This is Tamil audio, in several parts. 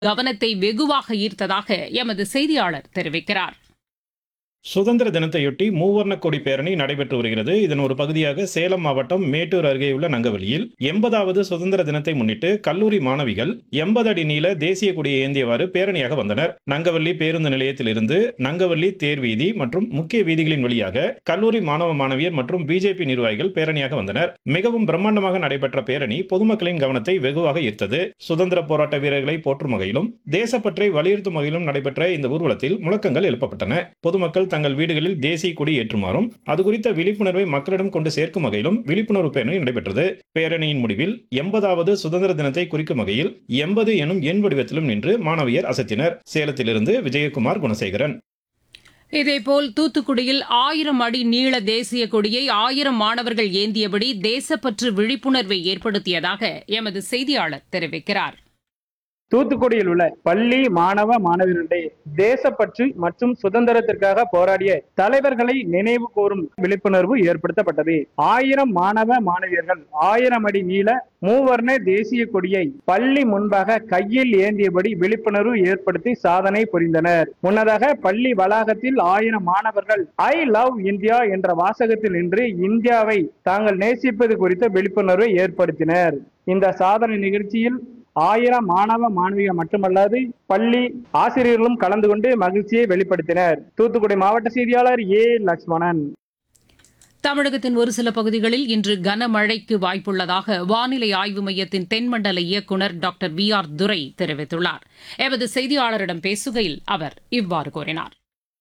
கவனத்தை வெகுவாக ஈர்த்ததாக எமது செய்தியாளர் தெரிவிக்கிறார் சுதந்திர தினத்தையொட்டி மூவர்ண கொடி பேரணி நடைபெற்று வருகிறது இதன் ஒரு பகுதியாக சேலம் மாவட்டம் மேட்டூர் அருகேயுள்ள நங்கவல்லியில் எண்பதாவது சுதந்திர தினத்தை முன்னிட்டு கல்லூரி மாணவிகள் எண்பது அடி நீள தேசிய கொடியை ஏந்தியவாறு பேரணியாக வந்தனர் நங்கவல்லி பேருந்து நிலையத்திலிருந்து நங்கவல்லி தேர்வீதி மற்றும் முக்கிய வீதிகளின் வழியாக கல்லூரி மாணவ மாணவியர் மற்றும் பிஜேபி நிர்வாகிகள் பேரணியாக வந்தனர் மிகவும் பிரம்மாண்டமாக நடைபெற்ற பேரணி பொதுமக்களின் கவனத்தை வெகுவாக ஈர்த்தது சுதந்திர போராட்ட வீரர்களை போற்றும் வகையிலும் தேசப்பற்றை வலியுறுத்தும் வகையிலும் நடைபெற்ற இந்த ஊர்வலத்தில் முழக்கங்கள் எழுப்பப்பட்டன பொதுமக்கள் தங்கள் வீடுகளில் தேசிய கொடி ஏற்றுமாறும் அது குறித்த விழிப்புணர்வை மக்களிடம் கொண்டு சேர்க்கும் வகையிலும் விழிப்புணர்வு பேரணி நடைபெற்றது பேரணியின் முடிவில் எண்பதாவது சுதந்திர தினத்தை குறிக்கும் வகையில் எண்பது எனும் எண் வடிவத்திலும் நின்று மாணவியர் அசத்தினர் சேலத்திலிருந்து விஜயகுமார் குணசேகரன் இதேபோல் தூத்துக்குடியில் ஆயிரம் அடி நீள தேசிய கொடியை ஆயிரம் மாணவர்கள் ஏந்தியபடி தேசப்பற்று விழிப்புணர்வை ஏற்படுத்தியதாக எமது செய்தியாளர் தெரிவிக்கிறார் தூத்துக்குடியில் உள்ள பள்ளி மாணவ மாணவியர்களிடையே தேசப்பற்று மற்றும் சுதந்திரத்திற்காக போராடிய தலைவர்களை நினைவு கூறும் விழிப்புணர்வு ஏற்படுத்தப்பட்டது ஆயிரம் மாணவ மாணவியர்கள் ஆயிரம் அடி நீள மூவர்ண தேசிய கொடியை பள்ளி முன்பாக கையில் ஏந்தியபடி விழிப்புணர்வு ஏற்படுத்தி சாதனை புரிந்தனர் முன்னதாக பள்ளி வளாகத்தில் ஆயிரம் மாணவர்கள் ஐ லவ் இந்தியா என்ற வாசகத்தில் நின்று இந்தியாவை தாங்கள் நேசிப்பது குறித்த விழிப்புணர்வை ஏற்படுத்தினர் இந்த சாதனை நிகழ்ச்சியில் ஆயிரம் மாணவ மாணவிகள் மட்டுமல்லாது பள்ளி ஆசிரியர்களும் கலந்து கொண்டு மகிழ்ச்சியை வெளிப்படுத்தினர் தூத்துக்குடி மாவட்ட செய்தியாளர் ஏ லட்சுமணன் தமிழகத்தின் ஒரு சில பகுதிகளில் இன்று கனமழைக்கு வாய்ப்புள்ளதாக வானிலை ஆய்வு மையத்தின் தென்மண்டல இயக்குநர் டாக்டர் வி ஆர் துரை தெரிவித்துள்ளார் எமது செய்தியாளரிடம் பேசுகையில் அவர் இவ்வாறு கூறினார்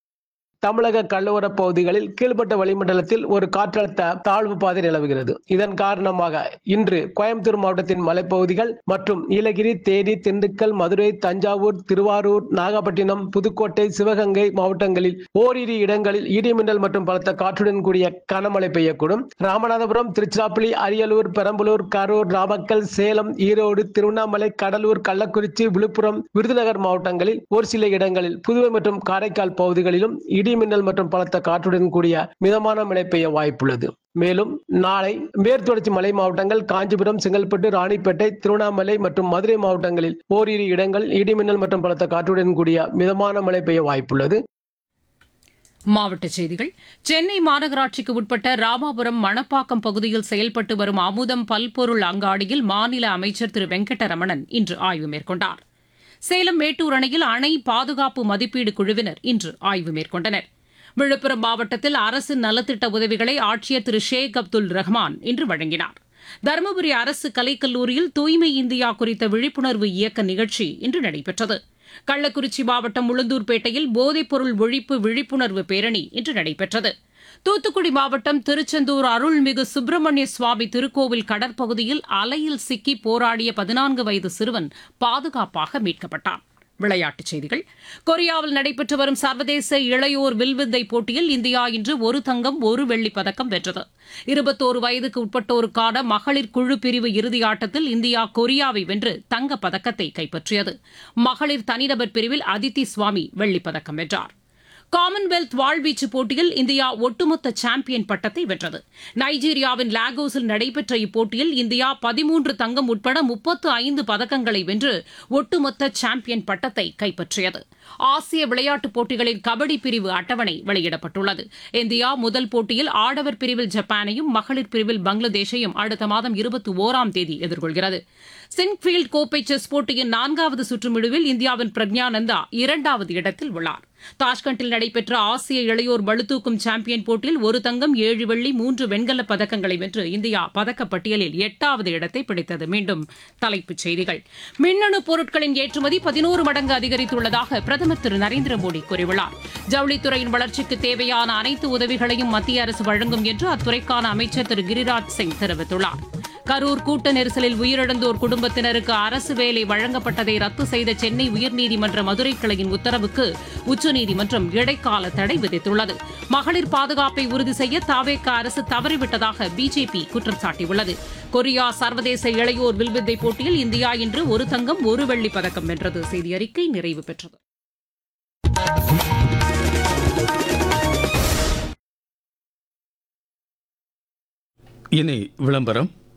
தமிழக கடலோரப் பகுதிகளில் கீழ்பட்ட வளிமண்டலத்தில் ஒரு காற்றழுத்த தாழ்வு பாதை நிலவுகிறது இதன் காரணமாக இன்று கோயம்புத்தூர் மாவட்டத்தின் மலைப்பகுதிகள் மற்றும் நீலகிரி தேனி திண்டுக்கல் மதுரை தஞ்சாவூர் திருவாரூர் நாகப்பட்டினம் புதுக்கோட்டை சிவகங்கை மாவட்டங்களில் ஓரிரு இடங்களில் இடிமின்னல் மற்றும் பலத்த காற்றுடன் கூடிய கனமழை பெய்யக்கூடும் ராமநாதபுரம் திருச்சிராப்பள்ளி அரியலூர் பெரம்பலூர் கரூர் நாமக்கல் சேலம் ஈரோடு திருவண்ணாமலை கடலூர் கள்ளக்குறிச்சி விழுப்புரம் விருதுநகர் மாவட்டங்களில் ஒரு சில இடங்களில் புதுவை மற்றும் காரைக்கால் பகுதிகளிலும் இடி மின்னல் மற்றும் பலத்த காற்றுடன் கூடிய மிதமான மழை பெய்ய வாய்ப்புள்ளது மேலும் நாளை மேற்குத்தொடர்ச்சி மலை மாவட்டங்கள் காஞ்சிபுரம் செங்கல்பட்டு ராணிப்பேட்டை திருவண்ணாமலை மற்றும் மதுரை மாவட்டங்களில் ஓரிரு இடங்கள் இடிமின்னல் மற்றும் பலத்த காற்றுடன் கூடிய மிதமான மழை பெய்ய வாய்ப்புள்ளது மாவட்டச் செய்திகள் சென்னை மாநகராட்சிக்கு உட்பட்ட ராமாபுரம் மணப்பாக்கம் பகுதியில் செயல்பட்டு வரும் அமுதம் பல்பொருள் அங்காடியில் மாநில அமைச்சர் திரு வெங்கடரமணன் இன்று ஆய்வு மேற்கொண்டார் சேலம் மேட்டூர் அணையில் அணை பாதுகாப்பு மதிப்பீடு குழுவினர் இன்று ஆய்வு மேற்கொண்டனர் விழுப்புரம் மாவட்டத்தில் அரசு நலத்திட்ட உதவிகளை ஆட்சியர் திரு ஷேக் அப்துல் ரஹ்மான் இன்று வழங்கினார் தருமபுரி அரசு கலைக்கல்லூரியில் தூய்மை இந்தியா குறித்த விழிப்புணர்வு இயக்க நிகழ்ச்சி இன்று நடைபெற்றது கள்ளக்குறிச்சி மாவட்டம் உளுந்தூர்பேட்டையில் போதைப்பொருள் ஒழிப்பு விழிப்புணர்வு பேரணி இன்று நடைபெற்றது தூத்துக்குடி மாவட்டம் திருச்செந்தூர் அருள்மிகு சுப்பிரமணிய சுவாமி திருக்கோவில் கடற்பகுதியில் அலையில் சிக்கி போராடிய பதினான்கு வயது சிறுவன் பாதுகாப்பாக மீட்கப்பட்டான் விளையாட்டுச் செய்திகள் கொரியாவில் நடைபெற்று வரும் சர்வதேச இளையோர் வில்வித்தை போட்டியில் இந்தியா இன்று ஒரு தங்கம் ஒரு வெள்ளிப் பதக்கம் வென்றது இருபத்தோரு வயதுக்கு உட்பட்டோருக்கான மகளிர் குழு பிரிவு இறுதி ஆட்டத்தில் இந்தியா கொரியாவை வென்று தங்கப் பதக்கத்தை கைப்பற்றியது மகளிர் தனிநபர் பிரிவில் அதித்தி சுவாமி வெள்ளிப் பதக்கம் வென்றார் காமன்வெல்த் வாழ்வீச்சு போட்டியில் இந்தியா ஒட்டுமொத்த சாம்பியன் பட்டத்தை வென்றது நைஜீரியாவின் லாகோஸில் நடைபெற்ற இப்போட்டியில் இந்தியா பதிமூன்று தங்கம் உட்பட முப்பத்து ஐந்து பதக்கங்களை வென்று ஒட்டுமொத்த சாம்பியன் பட்டத்தை கைப்பற்றியது ஆசிய விளையாட்டுப் போட்டிகளின் கபடி பிரிவு அட்டவணை வெளியிடப்பட்டுள்ளது இந்தியா முதல் போட்டியில் ஆடவர் பிரிவில் ஜப்பானையும் மகளிர் பிரிவில் பங்களாதேஷையும் அடுத்த மாதம் இருபத்தி ஓராம் தேதி எதிர்கொள்கிறது சின்ஃபீல்ட் கோப்பை செஸ் போட்டியின் நான்காவது சுற்றுமிழுவில் இந்தியாவின் பிரக்ஞானந்தா இரண்டாவது இடத்தில் உள்ளார் தாஷ்கண்டில் நடைபெற்ற ஆசிய இளையோர் பளுதூக்கும் சாம்பியன் போட்டியில் ஒரு தங்கம் ஏழு வெள்ளி மூன்று வெண்கலப் பதக்கங்களை வென்று இந்தியா பதக்கப்பட்டியலில் எட்டாவது இடத்தை பிடித்தது மீண்டும் தலைப்புச் செய்திகள் மின்னணு பொருட்களின் ஏற்றுமதி பதினோரு மடங்கு அதிகரித்துள்ளதாக பிரதமர் திரு நரேந்திர மோடி கூறியுள்ளார் ஜவுளித்துறையின் வளர்ச்சிக்கு தேவையான அனைத்து உதவிகளையும் மத்திய அரசு வழங்கும் என்று அத்துறைக்கான அமைச்சர் திரு கிரிராஜ் சிங் தெரிவித்துள்ளார் கரூர் கூட்ட நெரிசலில் உயிரிழந்தோர் குடும்பத்தினருக்கு அரசு வேலை வழங்கப்பட்டதை ரத்து செய்த சென்னை உயர்நீதிமன்ற மதுரை கிளையின் உத்தரவுக்கு உச்சநீதிமன்றம் இடைக்கால தடை விதித்துள்ளது மகளிர் பாதுகாப்பை உறுதி செய்ய தாவேக அரசு தவறிவிட்டதாக பிஜேபி குற்றம் சாட்டியுள்ளது கொரியா சர்வதேச இளையோர் வில்வித்தை போட்டியில் இந்தியா இன்று ஒரு தங்கம் ஒரு வெள்ளிப் பதக்கம் வென்றது செய்தி அறிக்கை நிறைவு பெற்றது இனி விளம்பரம்